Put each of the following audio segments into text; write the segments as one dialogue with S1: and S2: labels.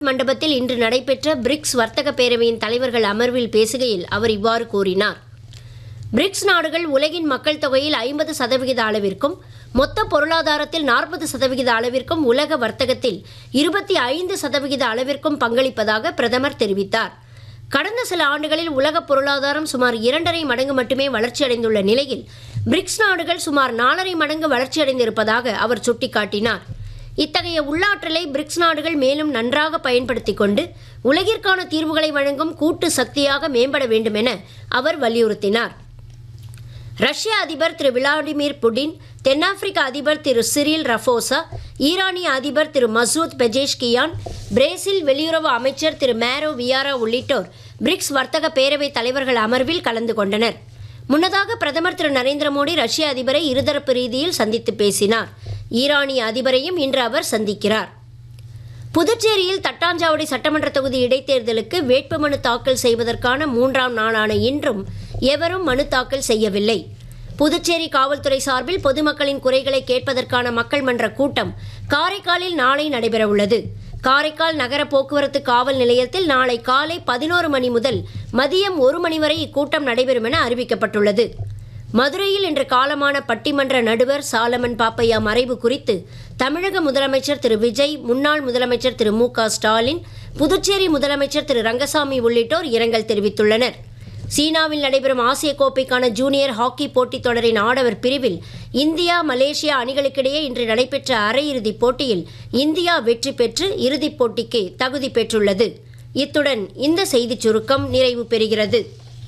S1: மண்டபத்தில் இன்று நடைபெற்ற பிரிக்ஸ் வர்த்தக பேரவையின் தலைவர்கள் அமர்வில் பேசுகையில் அவர் இவ்வாறு கூறினார் பிரிக்ஸ் நாடுகள் உலகின் மக்கள் தொகையில் ஐம்பது சதவிகித அளவிற்கும் மொத்த பொருளாதாரத்தில் நாற்பது சதவிகித அளவிற்கும் உலக வர்த்தகத்தில் இருபத்தி ஐந்து சதவிகித அளவிற்கும் பங்களிப்பதாக பிரதமர் தெரிவித்தார் கடந்த சில ஆண்டுகளில் உலக பொருளாதாரம் சுமார் இரண்டரை மடங்கு மட்டுமே வளர்ச்சியடைந்துள்ள நிலையில் பிரிக்ஸ் நாடுகள் சுமார் நாலரை மடங்கு வளர்ச்சியடைந்திருப்பதாக அவர் சுட்டிக்காட்டினார் இத்தகைய உள்ளாற்றலை பிரிக்ஸ் நாடுகள் மேலும் நன்றாக பயன்படுத்திக் கொண்டு உலகிற்கான தீர்வுகளை வழங்கும் கூட்டு சக்தியாக மேம்பட வேண்டும் என அவர் வலியுறுத்தினார் ரஷ்ய அதிபர் திரு விளாடிமிர் புடின் தென்னாப்பிரிக்க அதிபர் திரு சிரில் ரஃபோசா ஈரானிய அதிபர் திரு மசூத் பெஜேஷ்கியான் பிரேசில் வெளியுறவு அமைச்சர் திரு மேரோ வியாரா உள்ளிட்டோர் பிரிக்ஸ் வர்த்தக பேரவை தலைவர்கள் அமர்வில் கலந்து கொண்டனர் முன்னதாக பிரதமர் திரு நரேந்திர மோடி ரஷ்ய அதிபரை இருதரப்பு ரீதியில் சந்தித்து பேசினார் ஈரானிய அதிபரையும் இன்று அவர் சந்திக்கிறார் புதுச்சேரியில் தட்டாஞ்சாவடி சட்டமன்ற தொகுதி இடைத்தேர்தலுக்கு வேட்புமனு தாக்கல் செய்வதற்கான மூன்றாம் நாளான இன்றும் எவரும் மனு தாக்கல் செய்யவில்லை புதுச்சேரி காவல்துறை சார்பில் பொதுமக்களின் குறைகளை கேட்பதற்கான மக்கள் மன்ற கூட்டம் காரைக்காலில் நாளை நடைபெறவுள்ளது காரைக்கால் நகர போக்குவரத்து காவல் நிலையத்தில் நாளை காலை பதினோரு மணி முதல் மதியம் ஒரு மணி வரை இக்கூட்டம் நடைபெறும் என அறிவிக்கப்பட்டுள்ளது மதுரையில் இன்று காலமான பட்டிமன்ற நடுவர் சாலமன் பாப்பையா மறைவு குறித்து தமிழக முதலமைச்சர் திரு விஜய் முன்னாள் முதலமைச்சர் திரு மு க ஸ்டாலின் புதுச்சேரி முதலமைச்சர் திரு ரங்கசாமி உள்ளிட்டோர் இரங்கல் தெரிவித்துள்ளனர் சீனாவில் நடைபெறும் ஆசிய கோப்பைக்கான ஜூனியர் ஹாக்கி போட்டித் தொடரின் ஆடவர் பிரிவில் இந்தியா மலேசியா அணிகளுக்கிடையே இன்று நடைபெற்ற அரையிறுதிப் போட்டியில் இந்தியா வெற்றி பெற்று இறுதிப் போட்டிக்கு தகுதி பெற்றுள்ளது இத்துடன் இந்த செய்திச் சுருக்கம் நிறைவு பெறுகிறது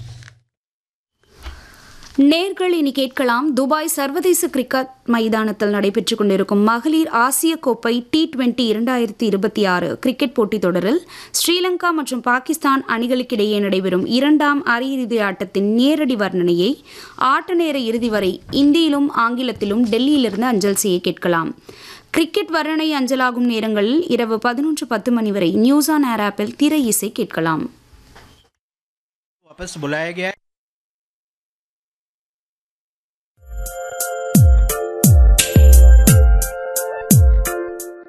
S2: நேர்கள் இனி கேட்கலாம் துபாய் சர்வதேச கிரிக்கெட் மைதானத்தில் நடைபெற்றுக் கொண்டிருக்கும் மகளிர் ஆசிய கோப்பை டி டுவெண்டி இரண்டாயிரத்தி இருபத்தி ஆறு கிரிக்கெட் போட்டித் தொடரில் ஸ்ரீலங்கா மற்றும் பாகிஸ்தான் அணிகளுக்கிடையே நடைபெறும் இரண்டாம் அரையிறுதி ஆட்டத்தின் நேரடி வர்ணனையை ஆட்ட நேர இறுதி வரை இந்தியிலும் ஆங்கிலத்திலும் டெல்லியிலிருந்து அஞ்சல் செய்ய கேட்கலாம் கிரிக்கெட் வர்ணனை அஞ்சலாகும் நேரங்களில் இரவு பதினொன்று பத்து மணி வரை நியூஸ் ஆன் ஏர் ஆப்பில் திரை இசை கேட்கலாம்
S3: वापस बुलाया गया है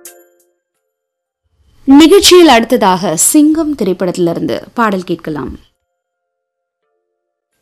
S2: நிகழ்ச்சியில் அடுத்ததாக சிங்கம் திரைப்படத்திலிருந்து பாடல் கேட்கலாம்